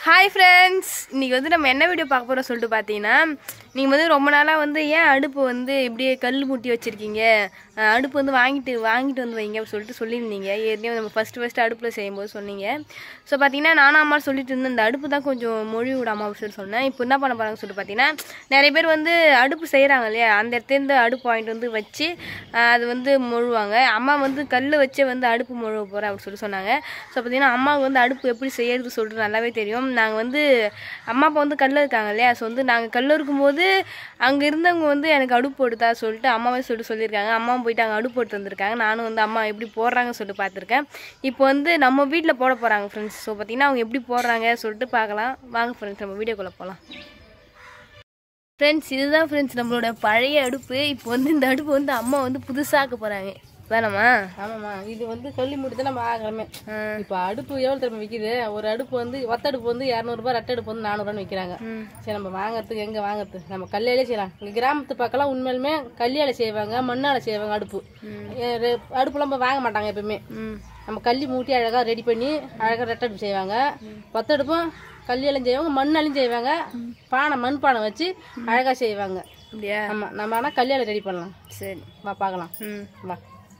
Hi friends இன்னைக்கு வந்து நம்ம என்ன வீடியோ பார்க்க போகிறோம் சொல்லிட்டு பார்த்தீங்கன்னா நீங்கள் வந்து ரொம்ப நாளாக வந்து ஏன் அடுப்பு வந்து இப்படியே கல் முட்டி வச்சுருக்கீங்க அடுப்பு வந்து வாங்கிட்டு வாங்கிட்டு வந்து வைங்க அப்படின்னு சொல்லிட்டு சொல்லியிருந்தீங்க ஏற்கனவே நம்ம ஃபஸ்ட்டு ஃபஸ்ட்டு அடுப்பில் செய்யும்போது சொன்னீங்க ஸோ பார்த்தீங்கன்னா நானும் அம்மா சொல்லிட்டு இருந்தேன் இந்த அடுப்பு தான் கொஞ்சம் மொழி விடாம அப்படின்னு சொல்லி சொன்னேன் இப்போ என்ன பண்ண போகிறாங்கன்னு சொல்லிட்டு பார்த்தீங்கன்னா நிறைய பேர் வந்து அடுப்பு செய்கிறாங்க இல்லையா அந்த இடத்துலேருந்து அடுப்பு வாங்கிட்டு வந்து வச்சு ஆஹ், அது வந்து மொழுவாங்க அம்மா வந்து கல் வச்சே வந்து அடுப்பு மொழுவ போகிறேன் அப்படின்னு சொல்லி சொன்னாங்க ஸோ பார்த்தீங்கன்னா அம்மாவுக்கு வந்து அடுப்பு எப்படி செய்யறது சொல்லிட்டு நல்லாவே தெரியும் நாங்கள் வந்து அம்மா அப்பா வந்து கல்ல இருக்காங்க இல்லையா ஸோ வந்து நாங்கள் கல்ல இருக்கும்போது அங்கே இருந்தவங்க வந்து எனக்கு அடுப்பு போட்டுதா சொல்லிட்டு அம்மாவே சொல்லிட்டு சொல்லியிருக்காங்க அம்மாவும் போயிட்டு அங்கே அடுப்பு போட்டு வந்திருக்காங்க நானும் வந்து அம்மா எப்படி போடுறாங்கன்னு சொல்லிட்டு பார்த்துருக்கேன் இப்போ வந்து நம்ம வீட்டில் போட போகிறாங்க ஃப்ரெண்ட்ஸ் ஸோ பார்த்தீங்கன்னா அவங்க எப்படி போடுறாங்க சொல்லிட்டு பார்க்கலாம் வாங்க ஃப்ரெண்ட்ஸ் நம்ம வீடியோக்குள்ளே போகலாம் ஃப்ரெண்ட்ஸ் இதுதான் ஃப்ரெண்ட்ஸ் நம்மளோட பழைய அடுப்பு இப்போ வந்து இந்த அடுப்பு வந்து அம்மா வந்து புதுசாக்க போகிறாங்க வேணாமா ஆமாம்மா இது வந்து கள்ளி மூடி தான் நம்ம ஆகிறோமே இப்போ அடுப்பு எவ்வளோ திரும்ப விற்கிது ஒரு அடுப்பு வந்து ஒத்த அடுப்பு வந்து இரநூறுபா ரெட்டை அடுப்பு வந்து நானூறுபான்னு விற்கிறாங்க சரி நம்ம வாங்குறதுக்கு எங்கே வாங்குறது நம்ம கல்லையிலே செய்யலாம் இங்கே கிராமத்து பக்கம்லாம் உண்மையிலுமே கல்லியால் செய்வாங்க மண்ணால் செய்வாங்க அடுப்பு ஏ, ரெ- அடுப்புலாம் நம்ம வாங்க மாட்டாங்க எப்பயுமே ம் நம்ம கள்ளி மூட்டி அழகாக ரெடி பண்ணி அழகாக ரெட்டை அடுப்பு செய்வாங்க ஒத்த அடுப்பும் கல்லியாலும் செய்வாங்க மண்ணாலையும் செய்வாங்க பானை மண் பானை வச்சு அழகாக செய்வாங்க அப்படியா ஆமாம் நம்ம ஆனால் கல்யாணம் ரெடி பண்ணலாம் சரி வா பார்க்கலாம் ம் வா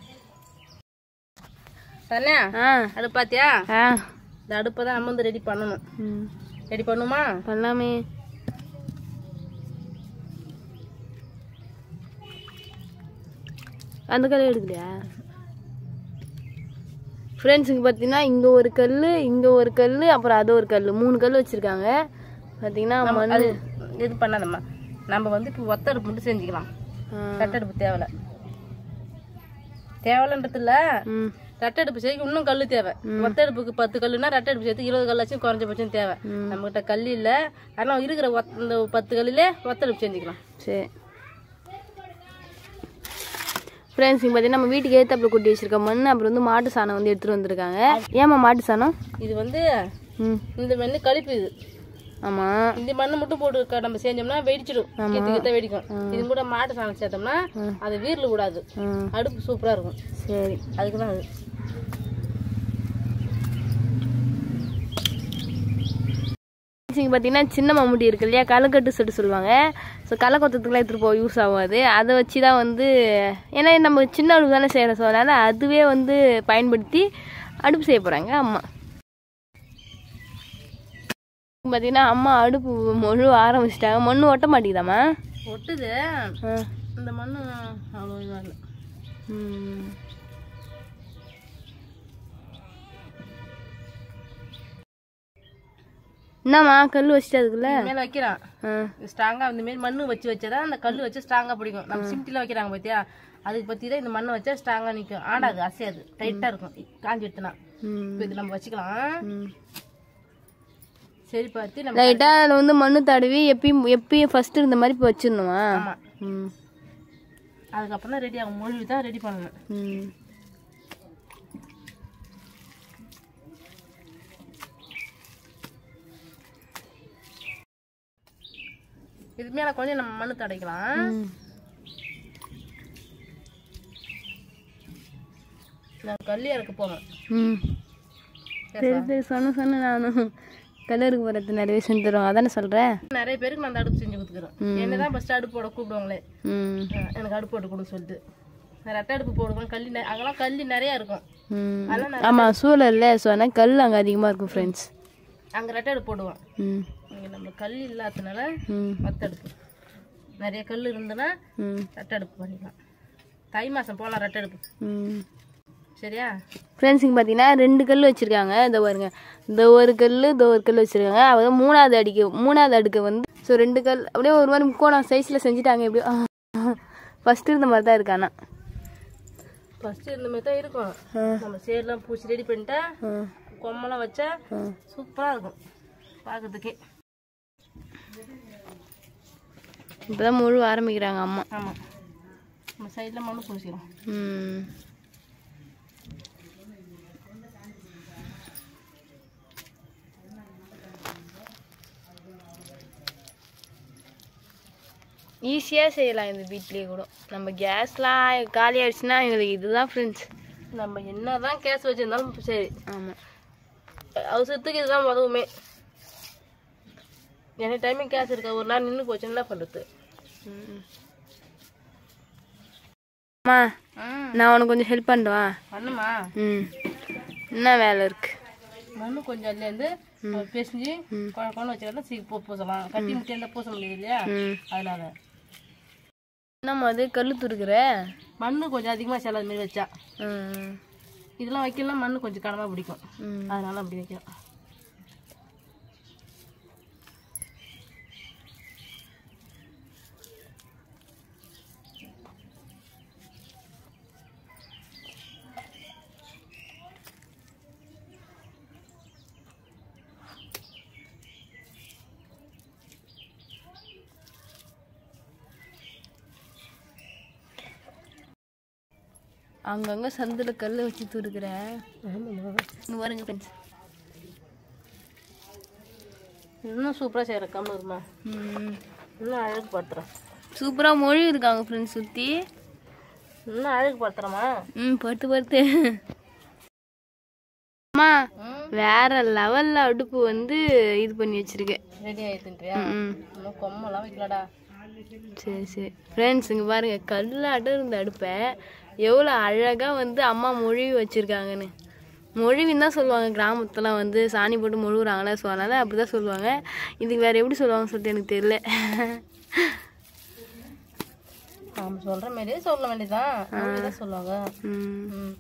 தானே ஆ அது பாத்தியா ஆ இந்த அடுப்பை தான் நம்ம வந்து ரெடி பண்ணணும் ம் ரெடி பண்ணுமா பண்ணலாமே அந்த கல் எடுக்கலையா ஃப்ரெண்ட்ஸுக்கு பார்த்தீங்கன்னா இங்கே ஒரு கல் இங்கே ஒரு கல் அப்புறம் அது ஒரு கல் மூணு கல் வச்சுருக்காங்க பார்த்தீங்கன்னா மண் அது இது பண்ணாதம்மா நம்ம வந்து இப்போ ஒத்த அடுப்பு மட்டும் செஞ்சுக்கலாம் ரெட்டை அடுப்பு தேவையில்ல தேவையில்லன்றது இல்ல ம் ரெட்டை அடுப்பு செய்ய இன்னும் கல் தேவை ஒத்த அடுப்புக்கு பத்து கல்லுனா ரெட்டை அடுப்பு சேர்த்து இருபது கல்லாச்சும் குறைஞ்சபட்சம் தேவை நம்மகிட்ட கல் இல்லை அதெல்லாம் இருக்கிற ஒத்த- இந்த பத்து கல்லுலே ஒத்த அடுப்பு செஞ்சுக்கலாம் சரி ஃப்ரெண்ட்ஸ் இங்கே பார்த்தீங்கன்னா நம்ம வீட்டுக்கு ஏத்தாப்புல கொட்டி வச்சிருக்க மண் அப்புறம் வந்து மாட்டு சாணம் வந்து எடுத்துகிட்டு வந்திருக்காங்க ஏம்மா மாட்டு சாணம் இது வந்து ம் இந்த மண்ணு கழிப்பு இது ஆமாம் இந்த மண்ணு மட்டும் போட்டு க- நம்ம செஞ்சோம்னா வெடிச்சிடும் கீத்து கீத்த வெடிக்கும் இது கூட மாட்டு சாணம் சேர்த்தோம்னா அது வீரில் விடாது ம் அடுப்பு சூப்பரா இருக்கும் சரி அதுக்கு தான் அது இங்கே பார்த்தீங்கன்னா சின்ன மம்முட்டி இருக்கு இல்லையா களைக்கட்டு சொல்லிட்டு சொல்லுவாங்க ஸோ களை கொத்தத்துக்குலாம் எடுத்துகிட்டு போக யூஸ் ஆகும் அது அதை வச்சு தான் வந்து ஏன்னா நம்ம சின்ன அடுப்பு தானே செய்கிறோம் ஸோ அதனால் அதுவே வந்து பயன்படுத்தி அடுப்பு செய்ய போகிறாங்க அம்மா பார்த்தீங்கன்னா அம்மா அடுப்பு மொழு ஆரம்பிச்சிட்டாங்க மண் ஒட்ட மாட்டேங்குதாம்மா ஒட்டுது ஆ இந்த மண்ணு அவ்வளோ இதாக இல்லை ம். என்னம்மா கல் வச்சுட்டு அதுக்குள்ள மேலே வைக்கிறான் ஆ ஸ்ட்ராங்காக இந்த மாரி மண்ணு வச்சு வச்சாதான் அந்த கல் வச்சு ஸ்ட்ராங்காக பிடிக்கும் நம்ம சிமிட்டில வைக்கிறாங்க பார்த்தியா அதுக்கு பற்றி தான் இந்த மண்ணை வச்சா ஸ்ட்ராங்காக நிற்கும் ஆடாது அசையாது டைட்டாக இருக்கும் காஞ்சி எடுத்துனா ம் இப்போ இது நம்ம வச்சுக்கலாம் ம் சரி பார்த்து நம்ம லைட்டாக அதில் வந்து மண்ணு தடவி எப்பயும் எப்பயும் ஃபர்ஸ்ட் இருந்த மாதிரி இப்போ வச்சிடணுமா ஆமாம் ம் அதுக்கப்புறம் தான் ரெடி ஆகும் மொழி தான் ரெடி பண்ணணும் ம் இது மேலே கொஞ்சம் நம்ம மண்ணு தடைக்கலாம் ம். நான் கல்லி இறக்க போகணும் ம் சரி சரி சொன்ன சொன்ன நானும் கலருக்கு போகிறது நிறைய செஞ்சு தருவோம் அதானே சொல்கிறேன் நிறைய பேருக்கு நான் அந்த அடுப்பு செஞ்சு கொடுத்துக்கிறேன் என்ன தான் ஃபஸ்ட்டு அடுப்பு போட கூப்பிடுவாங்களே ம் அஹ் எனக்கு அடுப்பு போட்டு கொடுன்னு சொல்லிட்டு நான் ரெட்டை அடுப்பு போடுவேன் கல்லி நெ- அங்கெல்லாம் கல்லி நிறையா இருக்கும் ம் அதெல்லாம் ஆமாம் சூழல்ல ஸோ ஆனால் கல் அங்கே அதிகமாக இருக்கும் ஃப்ரெண்ட்ஸ் அங்கே ரெட்டை அடுப்பு போடுவோம் ம் இங்கே நம்ம கல் இல்லாததுனால ம் மற்ற அடுப்பு நிறைய கல் இருந்ததுன்னா ம் ரெட்டை அடுப்பு பண்ணிக்கலாம் தை மாதம் போகலாம் ரெட்டை அடுப்பு ம் சரியா ஃப்ரெண்ட்ஸ் இங்கே பார்த்தீங்கன்னா ரெண்டு கல் வச்சுருக்காங்க இந்த பாருங்க இந்த ஒரு கல் இந்த ஒரு கல் வச்சுருக்காங்க அதாவது மூணாவது அடிக்கு மூணாவது அடுக்கு வந்து ஸோ ரெண்டு கல் அப்படியே ஒரு மாதிரி முக்கோணம் சைஸில் செஞ்சுட்டாங்க எப்படியோ ஃபஸ்ட்டு இருந்த மாதிரி தான் இருக்கானா ஃபஸ்ட்டு இருந்த மாதிரி தான் இருக்கும் நம்ம சேர்லாம் பூச்சி ரெடி பண்ணிட்டா கொம்மெல்லாம் வச்சா சூப்பராக இருக்கும் பார்க்கறதுக்கே இப்போ தான் முழு ஆரம்பிக்கிறாங்க அம்மா ஆமாம் நம்ம சைடில் மண்ணு பூசிக்கிறோம் ம் ஈஸியாக செய்யலாம் இந்த வீட்லேயே கூட நம்ம கேஸ்லாம் காலி ஆயிடுச்சுன்னா எங்களுக்கு இதுதான் ஃப்ரெண்ட்ஸ் நம்ம என்னதான் கேஸ் வச்சிருந்தாலும் சரி ஆமாம் அவசரத்துக்கு இதுதான் உதவுமே எனக்கு டைமிங் கேஸ் இருக்கா ஒரு நாள் நின்று போச்சு என்ன பண்ணுறது அம்மா நான் உனக்கு கொஞ்சம் ஹெல்ப் பண்ணுவா பண்ணுமா ம் என்ன வேலை இருக்கு மண்ணு கொஞ்சம் அதுலேருந்து பிசைஞ்சு குழ குழம்பு வச்சுக்கிட்டா சீக்கிரம் பூ பூசலாம் கட்டி முட்டி இருந்தால் பூச முடியாது இல்லையா ம் அதனால என்னம்மா அது கல் துருக்குற மண்ணு கொஞ்சம் அதிகமாக செல்லாத மாரி வச்சா ம் இதெல்லாம் வைக்கலாம் மண்ணு கொஞ்சம் கனமாக பிடிக்கும் ம் அதனால அப்படி வைக்கலாம் அங்கங்க சந்தில் கல் வச்சு துருக்குற இங்க பாருங்க ஃப்ரெண்ட்ஸ் இன்னும் சூப்பராக செய்கிற கம்மு இருமா ம் இன்னும் அழகு படுத்துறேன் சூப்பராக மொழி இருக்காங்க ஃப்ரெண்ட்ஸ் சுற்றி இன்னும் அழகு படுத்துறேம்மா ம் படுத்து படுத்து அம்மா வேற லெவல்ல அடுப்பு வந்து இது பண்ணி வச்சிருக்கேன் ரெடி ஆயிடுன்றியா ம் இன்னும் கொம்பெல்லாம் வைக்கலடா சரி சரி ஃப்ரெண்ட்ஸ் இங்கே பாருங்க கல்லாட்டம் இருந்த அடுப்பை எவ்வளோ அழகாக வந்து அம்மா மொழிவி வச்சுருக்காங்கன்னு மொழிவின்னு தான் சொல்லுவாங்க கிராமத்தில் வந்து சாணி போட்டு மொழுகுறாங்களே ஸோ அதனால் அப்படி தான் சொல்லுவாங்க இதுக்கு வேறு எப்படி சொல்லுவாங்கன்னு சொல்லிட்டு எனக்கு தெரியல நாம் சொல்கிற மாதிரியே சொல்ல வேண்டியதான் தான் சொல்லுவாங்க ம். ம்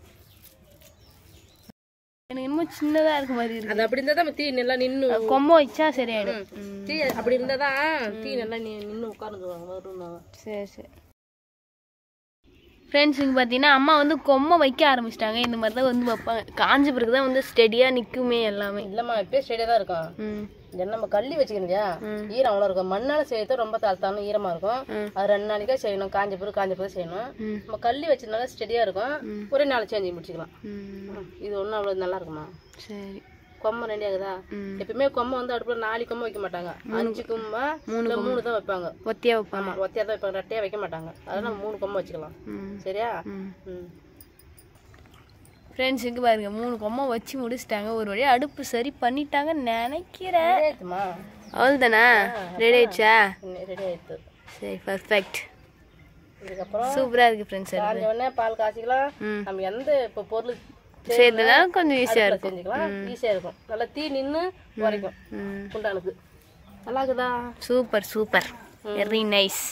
எனக்கு இன்னும் சின்னதாக இருக்க மாதிரி இருக்கு அது அப்படி இருந்தால் தான் தீ நல்லா நின்று கொம்பை வச்சா சரியாயிடும் தீ அப்படி இருந்தால் தான் தீ நல்லா நி நின்று உட்காந்துருவாங்க வருவாங்க சரி சரி ஃப்ரெண்ட்ஸ் இங்கே பார்த்தீங்கன்னா அம்மா வந்து கொம்மை வைக்க ஆரம்பிச்சிட்டாங்க இந்த மாதிரி தான் வந்து வைப்பாங்க காஞ்ச பிறகு தான் வந்து ஸ்டெடியாக நிற்குமே எல்லாமே இல்லைம்மா இப்பயே ஸ்டேடியாக தான் இருக்கும் ம் இது நம்ம கள்ளி வச்சுக்கணும் இல்லையா ஈரம் அவ்வளோ இருக்கும் மண்ணால் செய்யறது ரொம்ப தாழ்த்தாலும் ஈரமாக இருக்கும் அது ரெண்டு நாளைக்கே செய்யணும் காஞ்ச பிறகு காஞ்ச பிறகு செய்யணும் ம். நம்ம கள்ளி வச்சதுனால ஸ்டெடியாக இருக்கும் ஒரே நாள் சேஞ்ச் முடிச்சுக்கலாம் ம் இது ஒன்றும் அவ்வளோ நல்லா இருக்குமா சரி கொம்பை ரெடி ஆகுதா ம். எப்பயுமே கொம்பை வந்து அடுப்புல நாலு கொம்பை வைக்க மாட்டாங்க அஞ்சு கொம்பா இல்லை மூணு தான் வைப்பாங்க ஒத்தியாக வைப்பாங்க ஆமா ஒத்தையா தான் வைப்பாங்க ரெட்டையா வைக்க மாட்டாங்க அதனால நம்ம மூணு கொம்பை வச்சுக்கலாம் ம் சரியா ம் ம் ஃப்ரெண்ட்ஸ் இங்கே பாருங்க மூணு கொம்மை வச்சு முடிச்சிட்டாங்க ஒரு வழியாக அடுப்பு சரி பண்ணிட்டாங்கன்னு நினைக்கிறேன் ஆயிடுச்சுமா அவ்வளோதானா ரெடி ஆயிடுச்சா ரெடி ஆயிடுச்சு சரி பர்ஃபெக்ட் இதுக்கப்புறம் சூப்பராக இருக்குது ஃப்ரெண்ட்ஸ் காஞ்ச உடனே பால் காய்ச்சிக்கலாம் ம். நம்ம எந்த இப்போ பொருள் செய்யறதுலாம் கொஞ்சம் ஈஸியாக அடுப்புல இருக்கும் செஞ்சுக்கலாம் ஈஸியா இருக்கும் நல்லா தீ நின்று உரைக்கும் ம் குண்டானுக்கு நல்லா இருக்குதா சூப்பர் சூப்பர் வெரி நைஸ்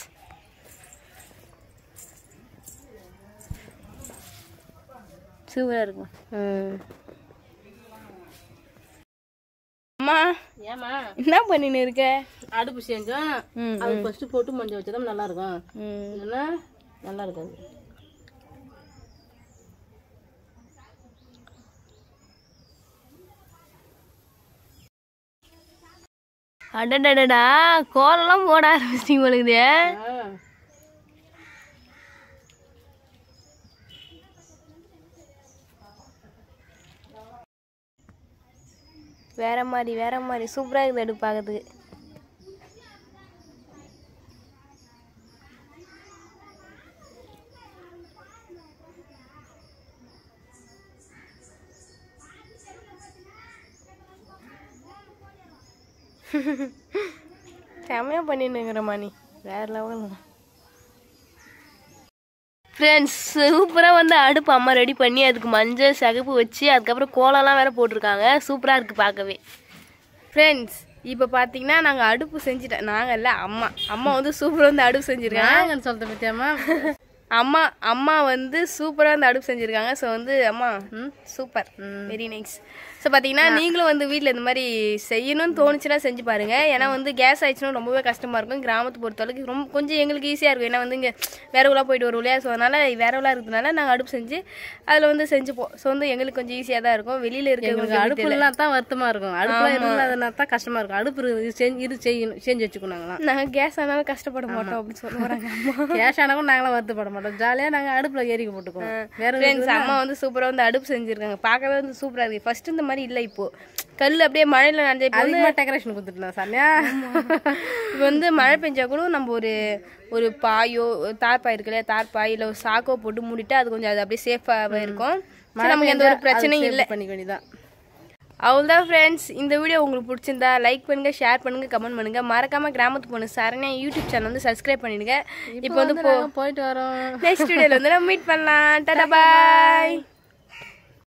சூப்பராக இருக்கும் அம்மா ஏமா என்ன பண்ணின்னு இருக்க அடுப்பு செஞ்சோம் ம் அது ஃபர்ஸ்ட் போட்டு மஞ்சள் வச்சா நல்லா இருக்கும் ம் இல்லைன்னா நல்லா இருக்காது அடடடடா கோலம்லாம் போட ஆரம்பிச்சிட்டிங்க பொழுது ஆ. வேற மாதிரி வேற மாதிரி சூப்பராக இருக்குது அடுப்பு பார்க்கறதுக்கு செம்மையாக பண்ணிட்டுங்கிறம்மா நீ வேற லெவல் ஃப்ரெண்ட்ஸ் சூப்பராக வந்து அடுப்பு அம்மா ரெடி பண்ணி அதுக்கு மஞ்சள் சிகப்பு வச்சு அதுக்கப்புறம் கோலம்லாம் வேற போட்டிருக்காங்க சூப்பராக இருக்குது பார்க்கவே ஃப்ரெண்ட்ஸ் இப்போ பார்த்தீங்கன்னா நாங்கள் அடுப்பு செஞ்சுட்டோம் நாங்கள் இல்லை அம்மா அம்மா வந்து சூப்பராக வந்து அடுப்பு செஞ்சுருக்காங்க நாங்கன்னு சொல்லிட்டு பத்தியாமா அம்மா அம்மா வந்து சூப்பராக வந்து அடுப்பு செஞ்சுருக்காங்க ஸோ வந்து அம்மா சூப்பர் வெரி நைஸ் ஸோ பார்த்தீங்கன்னா நீங்களும் வந்து வீட்டில் இந்த மாதிரி செய்யணும்னு தோணுச்சுன்னா செஞ்சு பாருங்க ஏன்னா வந்து கேஸ் ஆயிடுச்சுன்னா ரொம்பவே கஷ்டமாக இருக்கும் கிராமத்தை பொறுத்தளவுக்கு ரொம்ப கொஞ்சம் எங்களுக்கு ஈஸியாக இருக்கும் ஏன்னா வந்து இங்கே வேறவுலாம் போயிட்டு வரும் இல்லையா ஸோ அதனால் வேறவுலாம் இருக்கிறதுனால நாங்கள் அடுப்பு செஞ்சு அதில் வந்து செஞ்சுப்போம் ஸோ வந்து எங்களுக்கு கொஞ்சம் ஈஸியாக தான் இருக்கும் வெளியில் எங்களுக்கு இருக்கிறவங்களுக்கு அடுப்புலாம் தான் வருத்தமா இருக்கும் அடுப்புல இல்லாதனா தான் கஷ்டமா இருக்கும் அடுப்பு இருக்குது, இது செஞ்சு இது செய்யணும் செஞ்சு வச்சுக்கணும் நாங்களாம் நாங்கள் கேஸ் ஆனாலும் கஷ்டப்பட மாட்டோம் அப்படின்னு சொல்ல வராங்க அம்மா கேஷ் ஆனாலும் நாங்களாம் வருத்தப்பட மாட்டோம் ஜாலியா நாங்க அடுப்புல ஏறிக்க போட்டுக்குவோம் வேற ஃப்ரெண்ட்ஸ் அம்மா வந்து சூப்பராக வந்து அடுப்பு செஞ்சுருக்காங்க பார்க்கவே வந்து சூப்பராக இருக்குது ஃபர்ஸ்ட் இந்த மாதிரி இல்லை இப்போ கல் அப்படியே மழையில் நனைஞ்ச இப்போ வந்து அதிகமா டெக்கரேஷன் கொடுத்துட்டேன் சாமியா இப்போ வந்து மழை பெஞ்சா கூட நம்ம ஒரு ஒரு பாயோ ஒரு தார்பாய் இருக்கு இல்லையா தார்பாய் இல்லை ஒரு சாக்கோ போட்டு மூடிட்டு அது கொஞ்சம் அது அப்படியே சேஃபாகவே இருக்கும் சரி, நமக்கு எந்த ஒரு பிரச்சனையும் இல்லை பண்ணிக்க வேண்டியதான் அவ்வளோதான் ஃப்ரெண்ட்ஸ் இந்த வீடியோ உங்களுக்கு பிடிச்சிருந்தா லைக் பண்ணுங்க ஷேர் பண்ணுங்க கமெண்ட் பண்ணுங்க மறக்காம கிராமத்து பொண்ணு சரண்யா யூடியூப் சேனல் வந்து சப்ஸ்கிரைப் பண்ணிடுங்க இப்போ வந்து போ நாங்க போயிட்டு வரோம் நெக்ஸ்ட் வீடியோல வந்து நம்ம மீட் பண்ணலாம் டாடா பாய்